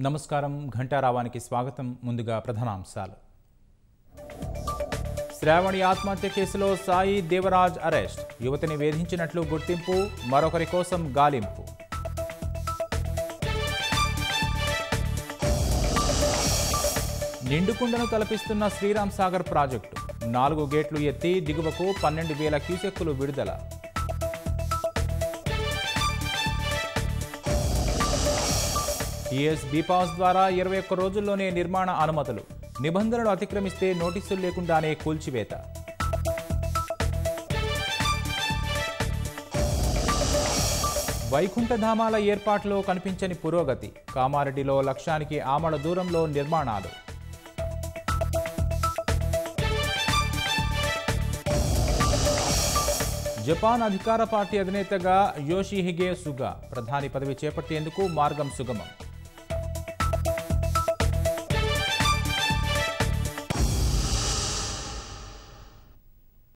నమస్కారం ఘంటారావానికి స్వాగతం ముందుగా ప్రధానాంశాలు శ్రావణి ఆత్మహత్య కేసులో సాయి దేవరాజ్ అరెస్ట్ యువతిని వేధించినట్లు గుర్తింపు మరొకరి కోసం గాలింపు నిండుకుండను తలపిస్తున్న శ్రీరామ్ సాగర్ ప్రాజెక్టు నాలుగు గేట్లు ఎత్తి దిగువకు పన్నెండు వేల క్యూసెక్కులు విడుదల టీఎస్ బీపాస్ ద్వారా ఇరవై ఒక్క రోజుల్లోనే నిర్మాణ అనుమతులు నిబంధనలు అతిక్రమిస్తే నోటీసులు లేకుండానే కూల్చివేత వైకుంఠధామాల ఏర్పాటులో కనిపించని పురోగతి కామారెడ్డిలో లక్ష్యానికి ఆమడ దూరంలో నిర్మాణాలు జపాన్ అధికార పార్టీ అధినేతగా యోషిహిగే సుగా ప్రధాని పదవి చేపట్టేందుకు మార్గం సుగమం